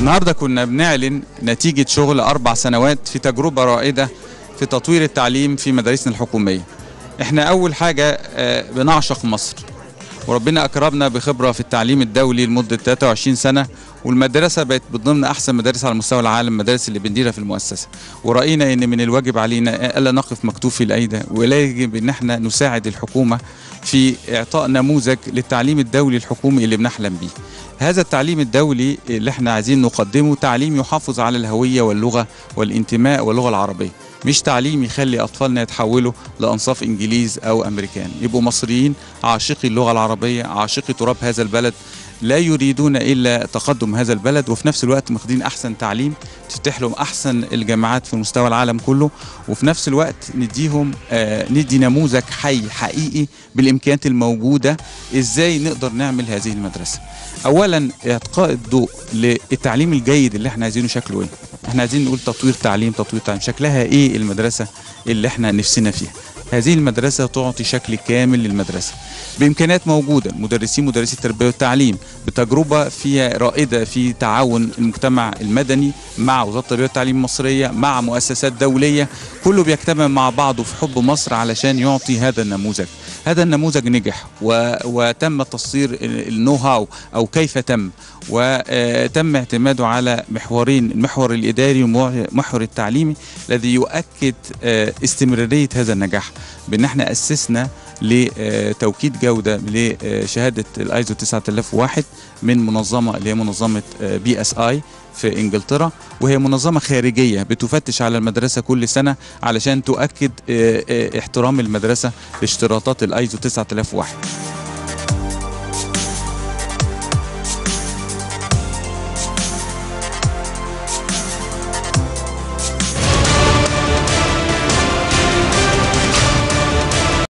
النهارده كنا بنعلن نتيجة شغل أربع سنوات في تجربة رائدة في تطوير التعليم في مدارسنا الحكومية. احنا أول حاجة آه، بنعشق مصر وربنا أكرمنا بخبرة في التعليم الدولي لمدة 23 سنة والمدرسة بقت من ضمن أحسن مدارس على مستوى العالم المدارس اللي بنديرها في المؤسسة ورأينا أن من الواجب علينا ألا نقف مكتوفي الأيدي ولا يجب أن احنا نساعد الحكومة في إعطاء نموذج للتعليم الدولي الحكومي اللي بنحلم بيه هذا التعليم الدولي اللي احنا عايزين نقدمه تعليم يحافظ على الهوية واللغة والانتماء واللغة العربية مش تعليم يخلي أطفالنا يتحولوا لأنصاف إنجليز أو أمريكان يبقوا مصريين عاشقي اللغة العربية عاشقي تراب هذا البلد لا يريدون الا تقدم هذا البلد وفي نفس الوقت واخدين احسن تعليم تفتح لهم احسن الجامعات في مستوى العالم كله وفي نفس الوقت نديهم آه ندي نموذج حي حقيقي بالامكانيات الموجوده ازاي نقدر نعمل هذه المدرسه. اولا اعطاء الضوء للتعليم الجيد اللي احنا عايزينه شكله ايه؟ احنا عايزين نقول تطوير تعليم تطوير تعليم شكلها ايه المدرسه اللي احنا نفسنا فيها؟ هذه المدرسة تعطي شكل كامل للمدرسة بإمكانيات موجودة مدرسين مدرسي التربية والتعليم بتجربة فيها رائدة في تعاون المجتمع المدني مع وزارة التربية والتعليم المصرية مع مؤسسات دولية كله بيجتمع مع بعضه في حب مصر علشان يعطي هذا النموذج هذا النموذج نجح و... وتم تصدير النو هاو أو كيف تم وتم اعتماده على محورين المحور الإداري والمحور التعليمي الذي يؤكد استمرارية هذا النجاح بأن احنا أسسنا لتوكيد جودة لشهادة الايزو 9001 من منظمة اللي هي منظمة بي اس اي في انجلترا وهي منظمه خارجيه بتفتش على المدرسه كل سنه علشان تؤكد احترام المدرسه لاشتراطات الايزو 9001